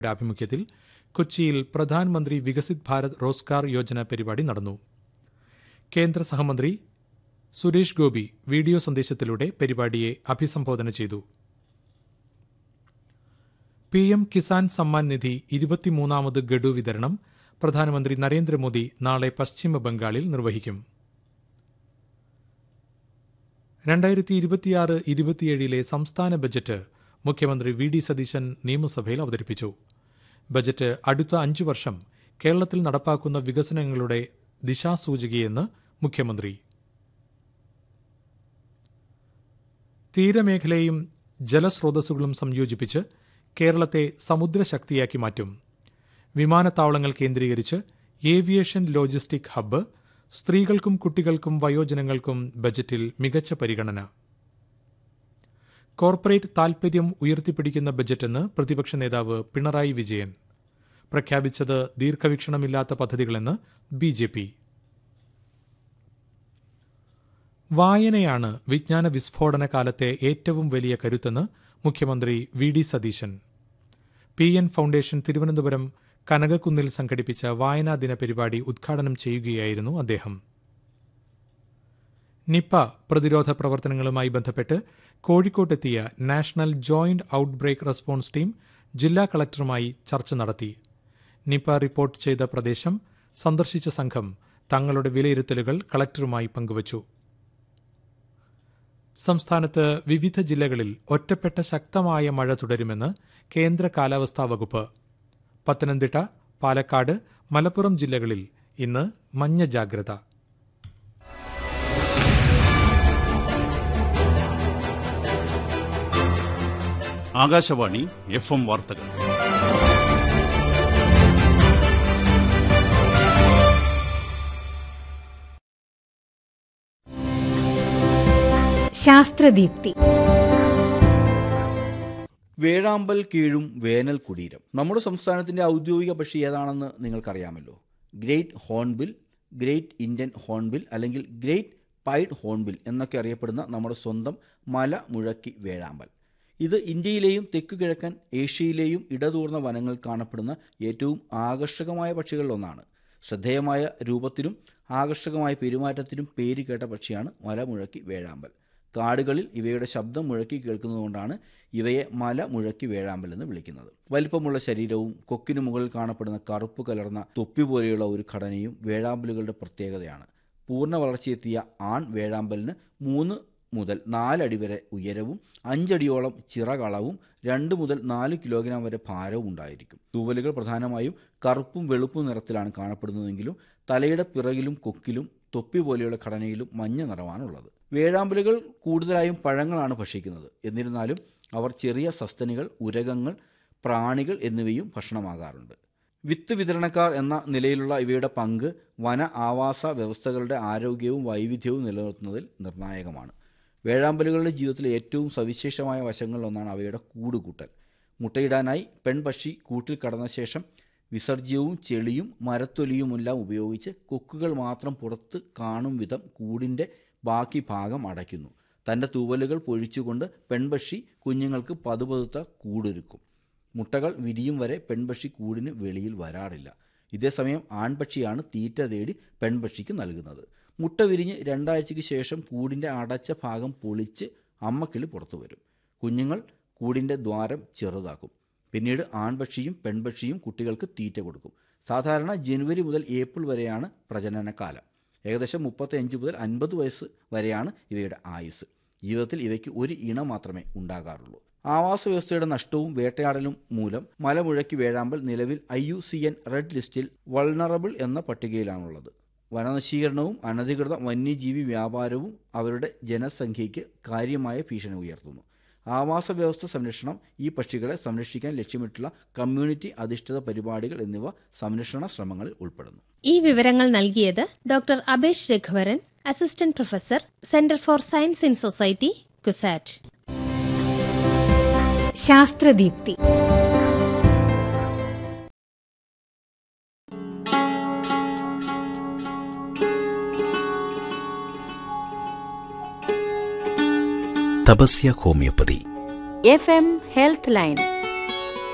ആഭിമുഖ്യത്തിൽ കൊച്ചിയിൽ പ്രധാനമന്ത്രി വികസിത് ഭാരത് റോസ്ഗാർ യോജന പരിപാടി നടന്നു കേന്ദ്ര സഹമന്ത്രി സുരേഷ് ഗോപി വീഡിയോ സന്ദേശത്തിലൂടെ പരിപാടിയെ അഭിസംബോധന ചെയ്തു പി എം കിസാൻ സമ്മാൻ നിധി ഇരുപത്തിമൂന്നാമത് ഗഡു വിതരണം പ്രധാനമന്ത്രി നരേന്ദ്രമോദി നാളെ പശ്ചിമ ബംഗാളിൽ നിർവഹിക്കും രണ്ടായിരത്തി ഇരുപത്തിയാറ് ഇരുപത്തിയേഴിലെ സംസ്ഥാന ബജറ്റ് മുഖ്യമന്ത്രി വി ഡി സതീശൻ നിയമസഭയിൽ അവതരിപ്പിച്ചു ബജറ്റ് അടുത്ത അഞ്ചു വർഷം കേരളത്തിൽ നടപ്പാക്കുന്ന വികസനങ്ങളുടെ ദിശാസൂചികയെന്ന് മുഖ്യമന്ത്രി തീരമേഖലയും ജലസ്രോതസ്സുകളും സംയോജിപ്പിച്ച് കേരളത്തെ സമുദ്രശക്തിയാക്കി മാറ്റും വിമാനത്താവളങ്ങൾ കേന്ദ്രീകരിച്ച് ഏവിയേഷൻ ലോജിസ്റ്റിക് ഹബ്ബ് സ്ത്രീകൾക്കും കുട്ടികൾക്കും വയോജനങ്ങൾക്കും ബജറ്റിൽ മികച്ച പരിഗണന കോർപ്പറേറ്റ് താൽപര്യം ഉയർത്തിപ്പിടിക്കുന്ന ബജറ്റെന്ന് പ്രതിപക്ഷ നേതാവ് പിണറായി വിജയൻ പ്രഖ്യാപിച്ചത് ദീർഘവീക്ഷണമില്ലാത്ത പദ്ധതികളെന്ന് ബി ജെ പി വായനയാണ് വിജ്ഞാന വിസ്ഫോടന കാലത്തെ ഏറ്റവും വലിയ കരുത്തെന്ന് മുഖ്യമന്ത്രി V D Satheesan P N foundation Thiruvananthapuram കനകക്കുന്നിൽ സംഘടിപ്പിച്ച വായനാ ദിന പരിപാടി ഉദ്ഘാടനം ചെയ്യുകയായിരുന്നു അദ്ദേഹം നിപ്പ പ്രതിരോധ പ്രവർത്തനങ്ങളുമായി ബന്ധപ്പെട്ട് കോഴിക്കോട്ടെത്തിയ national joint outbreak response team ജില്ലാ കളക്ടറുമായി ചർച്ച നടത്തി നിപ്പ റിപ്പോർട്ട് ചെയ്ത പ്രദേശം സന്ദർശിച്ച സംഘം തങ്ങളുടെ വിലയിരുത്തലുകൾ കളക്ടറുമായി പങ്കുവച്ചു സംസ്ഥാനത്ത് വിവിധ ജില്ലകളിൽ ഒറ്റപ്പെട്ട ശക്തമായ മഴ തുടരുമെന്ന് കേന്ദ്ര കാലാവസ്ഥാ വകുപ്പ് പത്തനംതിട്ട പാലക്കാട് മലപ്പുറം ജില്ലകളിൽ ഇന്ന് മഞ്ഞ ജാഗ്രത ആകാശവാണി എഫ് എം വാർത്തകൾ ശാസ്ത്രദീപ്തി വേഴാമ്പൽ കീഴും വേനൽ കുടീരം നമ്മുടെ സംസ്ഥാനത്തിന്റെ ഔദ്യോഗിക പക്ഷി ഏതാണെന്ന് നിങ്ങൾക്കറിയാമല്ലോ great hornbill great Indian hornbill അല്ലെങ്കിൽ ഗ്രേറ്റ് പൈഡ് ഹോൺബിൽ എന്നൊക്കെ അറിയപ്പെടുന്ന നമ്മുടെ സ്വന്തം മല മുഴക്കി വേഴാമ്പൽ ഇത് ഇന്ത്യയിലെയും തെക്കു കിഴക്കൻ ഏഷ്യയിലെയും ഇടതൂർന്ന വനങ്ങൾ കാണപ്പെടുന്ന ഏറ്റവും ആകർഷകമായ പക്ഷികളിലൊന്നാണ് ശ്രദ്ധേയമായ രൂപത്തിലും ആകർഷകമായ പെരുമാറ്റത്തിലും പേര് കേട്ട പക്ഷിയാണ് മലമുഴക്കി വേഴാമ്പൽ കാടുകളിൽ ഇവയുടെ ശബ്ദം മുഴക്കി കേൾക്കുന്നതുകൊണ്ടാണ് ഇവയെ മല മുഴക്കി വേഴാമ്പൽ എന്ന് വിളിക്കുന്നത് വലിപ്പമുള്ള ശരീരവും കൊക്കിനു മുകളിൽ കാണപ്പെടുന്ന കറുപ്പ് കലർന്ന തൊപ്പി പോലെയുള്ള ഒരു ഘടനയും വേഴാമ്പലുകളുടെ പ്രത്യേകതയാണ് പൂർണ്ണ വളർച്ചയെത്തിയ ആൺ വേഴാമ്പലിന് മൂന്ന് മുതൽ നാലടി വരെ ഉയരവും അഞ്ചടിയോളം ചിറകളവും രണ്ട് മുതൽ നാല് കിലോഗ്രാം വരെ ഭാരവും ഉണ്ടായിരിക്കും തൂവലുകൾ പ്രധാനമായും കറുപ്പും വെളുപ്പും നിറത്തിലാണ് കാണപ്പെടുന്നതെങ്കിലും തലയുടെ പിറകിലും കൊക്കിലും തൊപ്പി പോലെയുള്ള ഘടനയിലും മഞ്ഞ നിറമാണുള്ളത് വേഴാമ്പലുകൾ കൂടുതലായും പഴങ്ങളാണ് ഭക്ഷിക്കുന്നത് എന്നിരുന്നാലും അവർ ചെറിയ സസ്തനികൾ ഉരകങ്ങൾ പ്രാണികൾ എന്നിവയും ഭക്ഷണമാകാറുണ്ട് വിത്ത് വിതരണക്കാർ എന്ന നിലയിലുള്ള ഇവയുടെ പങ്ക് വന ആവാസ വ്യവസ്ഥകളുടെ ആരോഗ്യവും വൈവിധ്യവും നിലനിർത്തുന്നതിൽ നിർണായകമാണ് വേഴാമ്പലുകളുടെ ജീവിതത്തിലെ ഏറ്റവും സവിശേഷമായ വശങ്ങളിലൊന്നാണ് അവയുടെ കൂടുകൂട്ടൽ മുട്ടയിടാനായി പെൺപക്ഷി കൂട്ടിൽ കടന്ന ശേഷം വിസർജ്യവും ചെളിയും മരത്തൊലിയുമെല്ലാം ഉപയോഗിച്ച് കൊക്കുകൾ മാത്രം പുറത്ത് കാണും വിധം കൂടിൻ്റെ ബാക്കി ഭാഗം അടയ്ക്കുന്നു തൻ്റെ തൂവലുകൾ പൊഴിച്ചുകൊണ്ട് പെൺപക്ഷി കുഞ്ഞുങ്ങൾക്ക് പതുപതുത്ത കൂടൊരുക്കും മുട്ടകൾ വിരിയും വരെ പെൺപക്ഷി കൂടിന് വെളിയിൽ വരാറില്ല ഇതേസമയം ആൺപക്ഷിയാണ് തീറ്റ തേടി പെൺപക്ഷിക്ക് നൽകുന്നത് മുട്ട വിരിഞ്ഞ് രണ്ടാഴ്ചയ്ക്ക് ശേഷം കൂടിൻ്റെ അടച്ച ഭാഗം പൊളിച്ച് അമ്മക്കിളി പുറത്തു വരും കുഞ്ഞുങ്ങൾ കൂടിൻ്റെ ദ്വാരം ചെറുതാക്കും പിന്നീട് ആൺപക്ഷിയും പെൺപക്ഷിയും കുട്ടികൾക്ക് തീറ്റ കൊടുക്കും സാധാരണ ജനുവരി മുതൽ ഏപ്രിൽ വരെയാണ് പ്രജനനകാലം ഏകദേശം മുപ്പത്തഞ്ച് മുതൽ അൻപത് വയസ്സ് വരെയാണ് ഇവയുടെ ആയുസ് ജീവിതത്തിൽ ഇവയ്ക്ക് ഒരു ഇണം മാത്രമേ ഉണ്ടാകാറുള്ളൂ ആവാസ വ്യവസ്ഥയുടെ നഷ്ടവും വേട്ടയാടലും മൂലം മലമുഴക്കി വേഴാമ്പൽ നിലവിൽ I U C N red ലിസ്റ്റിൽ വൾണറബിൾ എന്ന പട്ടികയിലാണുള്ളത് വനനശീകരണവും അനധികൃത വന്യജീവി വ്യാപാരവും അവരുടെ ജനസംഖ്യയ്ക്ക് കാര്യമായ ഭീഷണി ഉയർത്തുന്നു ആവാസ വ്യവസ്ഥ സംരക്ഷണം ഈ പക്ഷികളെ സംരക്ഷിക്കാൻ ലക്ഷ്യമിട്ടുള്ള കമ്മ്യൂണിറ്റി അധിഷ്ഠിത പരിപാടികൾ എന്നിവ സംരക്ഷണ ശ്രമങ്ങളിൽ ഉൾപ്പെടുന്നു ഈ വിവരങ്ങൾ നൽകിയത് doctor Abesh Raghuvaran assistant professor centre for science in society CUSAT Sasthradeepthi Tapasya homeopathy F M health line